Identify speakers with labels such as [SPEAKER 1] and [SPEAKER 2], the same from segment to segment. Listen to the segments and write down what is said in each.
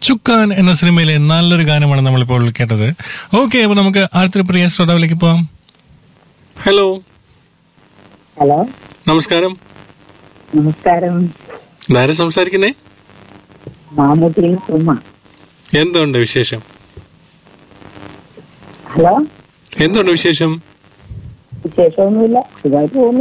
[SPEAKER 1] ചുക്കാൻ എന്ന സിനിമയിലെ നല്ലൊരു ഗാനമാണ് നമ്മളിപ്പോൾ കേട്ടത് ഓക്കെ അപ്പൊ നമുക്ക് അടുത്തൊരു പ്രിയ ശ്രോതാവിലേക്ക് പോവാം ഹലോ
[SPEAKER 2] ഹലോ
[SPEAKER 1] നമസ്കാരം
[SPEAKER 2] നമസ്കാരം
[SPEAKER 1] ഇതാരും സംസാരിക്കുന്നേ
[SPEAKER 2] മാമൂട്ടിയിൽ സുമ
[SPEAKER 1] എന്തുണ്ട് വിശേഷം
[SPEAKER 2] ഹലോ
[SPEAKER 1] എന്തുണ്ട് വിശേഷം
[SPEAKER 2] വിശേഷമൊന്നുമില്ല സുഖമായിട്ട് പോകുന്നു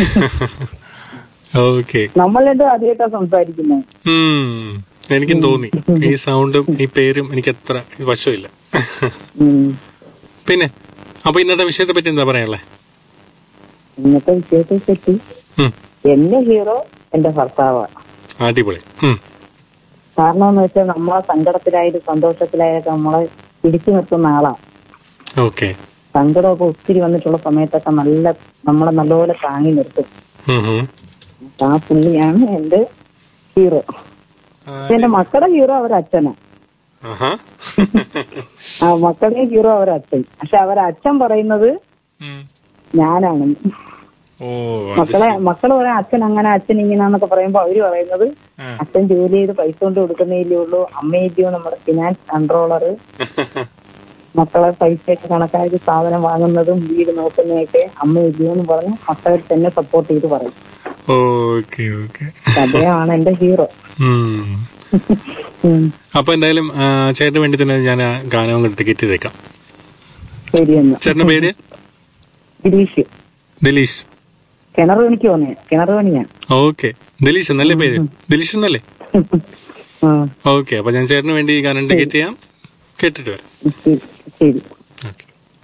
[SPEAKER 1] ഓക്കെ
[SPEAKER 2] നമ്മൾ രണ്ടും ആദ്യമായിട്ടാ സംസാരിക്കുന്നത്
[SPEAKER 1] എനിക്കും തോന്നി ഈ സൗണ്ടും ഈ പേരും എനിക്ക് അത്ര വശമില്ല
[SPEAKER 2] ഉം.
[SPEAKER 1] പിന്നെ അപ്പൊ ഇന്നത്തെ വിഷയത്തെ പറ്റി എന്താ പറയാനുള്ളത്
[SPEAKER 2] ഇന്നത്തെ വിഷയത്തെ പറ്റി എന്റെ ഹീറോ എന്റെ ഭർത്താവാണ്
[SPEAKER 1] അടിപൊളി ഉം.
[SPEAKER 2] കാരണം എന്ന് വെച്ചാൽ നമ്മളെ സങ്കടത്തിലായാലും സന്തോഷത്തിലായാലും നമ്മളെ പിടിച്ചു നിർത്തുന്ന ആളാ
[SPEAKER 1] ഓക്കെ
[SPEAKER 2] സങ്കടമൊക്കെ ഒത്തിരി വന്നിട്ടുള്ള സമയത്തൊക്കെ നല്ല നമ്മളെ നല്ലപോലെ താങ്ങി നിർത്തും
[SPEAKER 1] ഉം ഉം.
[SPEAKER 2] ആ പുള്ളിയാണ് എന്റെ ഹീറോ എന്റെ മക്കളുടെ ഹീറോ അവരച്ഛനാ
[SPEAKER 1] ആഹാ.
[SPEAKER 2] ആ മക്കളുടെ ഹീറോ അവരച്ഛൻ പക്ഷെ അവരച്ഛൻ പറയുന്നത്
[SPEAKER 1] ഉം.
[SPEAKER 2] ഞാനാണ്
[SPEAKER 1] ഓ അത്
[SPEAKER 2] മക്കളെ മക്കള് പറയാം അച്ഛൻ അങ്ങനെ അച്ഛൻ ഇങ്ങനാന്നൊക്കെ പറയുമ്പോ അവര് പറയുന്നത്
[SPEAKER 1] ആ.
[SPEAKER 2] അച്ഛൻ ജോലി ചെയ്ത് പൈസ കൊണ്ട് കൊടുക്കുന്നേലേ ഉള്ളൂ അമ്മയില്ലയോ നമ്മുടെ ഫിനാൻസ് കൺട്രോളർ മക്കളെ പൈസയൊക്കെ കണക്കാക്കി സാധനം വാങ്ങുന്നതും വീട് നോക്കുന്നതൊക്കെ അമ്മയില്ലയോ എന്ന് പറഞ്ഞ് മക്കളെ തന്നെ സപ്പോർട്ട് ചെയ്ത് പറയും
[SPEAKER 1] ഓക്കെ ഓക്കെ
[SPEAKER 2] അദ്ദേഹമാണ് എന്റെ ഹീറോ
[SPEAKER 1] ഉം.
[SPEAKER 2] ഉം.
[SPEAKER 1] അപ്പൊ എന്തായാലും ആ, ചേട്ടന് വേണ്ടി തന്നെ ഞാൻ ആ ഗാനം അങ്ങോട്ട് ടിക്കറ്റ് ചെയ്തേക്കാം
[SPEAKER 2] ശരിയെന്ന്
[SPEAKER 1] ചേട്ടന്റെ പേര്
[SPEAKER 2] ഗിരീഷ്
[SPEAKER 1] ദിലീഷ്
[SPEAKER 2] കിണർ പണിക്ക് പോന്നേ കിണർ പണിയാ
[SPEAKER 1] ഓക്കെ ദിലീഷ് എന്നല്ലേ പേര് ദിലീഷ് എന്നല്ലേ
[SPEAKER 2] ആ,
[SPEAKER 1] ഓക്കെ അപ്പൊ ഞാൻ ചേട്ടന് വേണ്ടി ഈ ഗാനം ടിക്കറ്റ് ചെയ്യാം കേട്ടിട്ട് വരാം
[SPEAKER 2] ശരി ശരി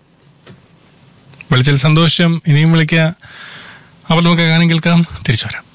[SPEAKER 1] വിളിച്ചതിൽ സന്തോഷം ഇനിയും വിളിക്കുക അപ്പോൾ നമുക്ക് ഗാനം കേൾക്കാം തിരിച്ചു വരാം